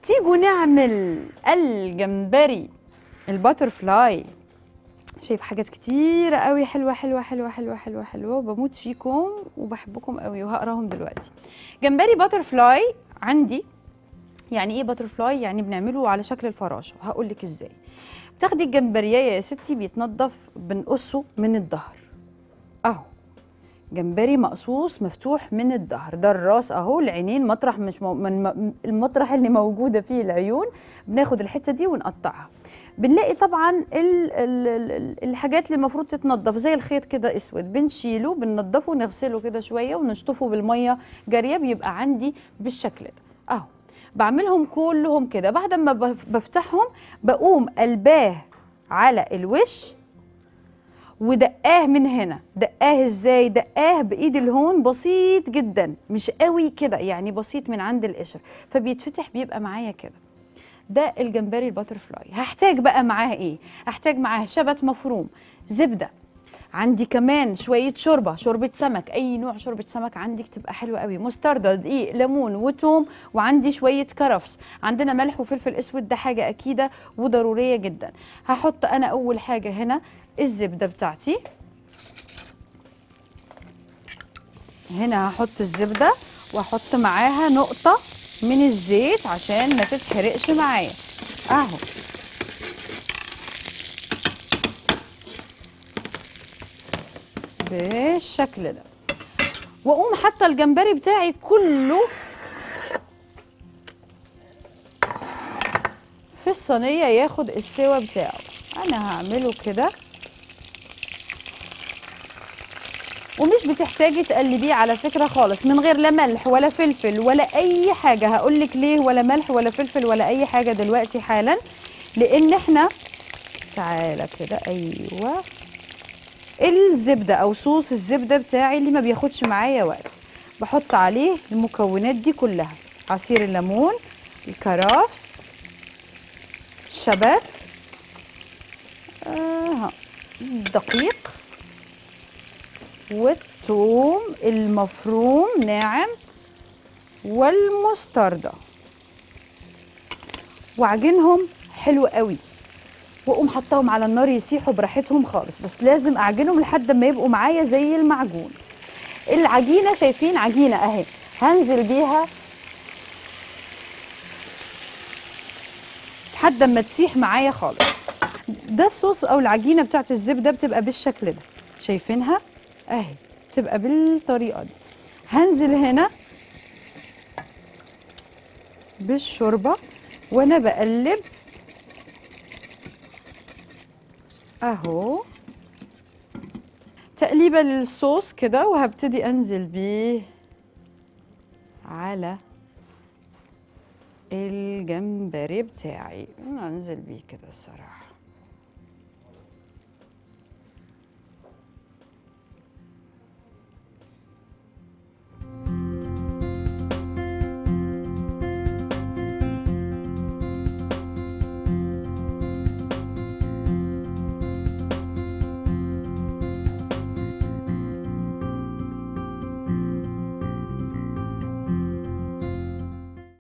تيجوا نعمل الجمبري الباتر فلاي شايف حاجات كتيرة قوي حلوة حلوة حلوة حلوة حلوة حلوة وبموت فيكم وبحبكم قوي وهقراهم دلوقتي جمبري باتر فلاي عندي يعني ايه باتر فلاي يعني بنعمله على شكل الفراشة هقول لك ازاي بتاخدي الجمبريه يا ستي بيتنضف بنقصه من الظهر اهو جمبري مقصوص مفتوح من الظهر ده الراس اهو العينين مطرح مش مو من م- المطرح اللي موجوده فيه العيون بناخد الحته دي ونقطعها بنلاقي طبعا ال ال ال الحاجات اللي المفروض تتنضف زي الخيط كده اسود بنشيله بننضفه نغسله كده شويه ونشطفه بالميه جاريه بيبقى عندي بالشكل ده اهو بعملهم كلهم كده بعد ما بف- بفتحهم بقوم قلباه على الوش ودقاه من هنا دقاه ازاي دقاه بايد الهون بسيط جدا مش قوي كده يعني بسيط من عند القشر فبيتفتح بيبقى معايا كده ده الجمبري الباتر فلاي هحتاج بقى معاه ايه هحتاج معاه شبت مفروم زبده عندي كمان شويه شوربه شوربه سمك اي نوع شوربه سمك عندك تبقى حلوه قوي مستردة دقيق ليمون وتوم وعندي شويه كرفس عندنا ملح وفلفل اسود ده حاجه اكيده وضروريه جدا هحط انا اول حاجه هنا الزبده بتاعتي هنا هحط الزبده واحط معاها نقطه من الزيت عشان ما تتحرقش معايا اهو بالشكل ده واقوم حاطه الجمبري بتاعي كله في الصينيه ياخد السوا بتاعه انا هعمله كده ومش بتحتاجي تقلبيه على فكره خالص من غير لا ملح ولا فلفل ولا اي حاجه هقول لك ليه ولا ملح ولا فلفل ولا اي حاجه دلوقتي حالا لان احنا تعالى كده ايوه الزبده او صوص الزبده بتاعي اللي ما بياخدش معايا وقت بحط عليه المكونات دي كلها عصير الليمون الكرفس الشبت آه الدقيق والثوم المفروم ناعم والمستردة وعجنهم حلو قوي واقوم حطاهم على النار يسيحوا براحتهم خالص بس لازم اعجنهم لحد ما يبقوا معايا زي المعجون العجينه شايفين عجينه اهي هنزل بيها لحد ما تسيح معايا خالص ده الصوص او العجينه بتاعت الزبده بتبقى بالشكل ده شايفينها اهي بتبقى بالطريقه دي هنزل هنا بالشوربه وانا بقلب اهو تقليبه للصوص كده وهبتدي انزل بيه على الجمبري بتاعي انزل بيه كده الصراحه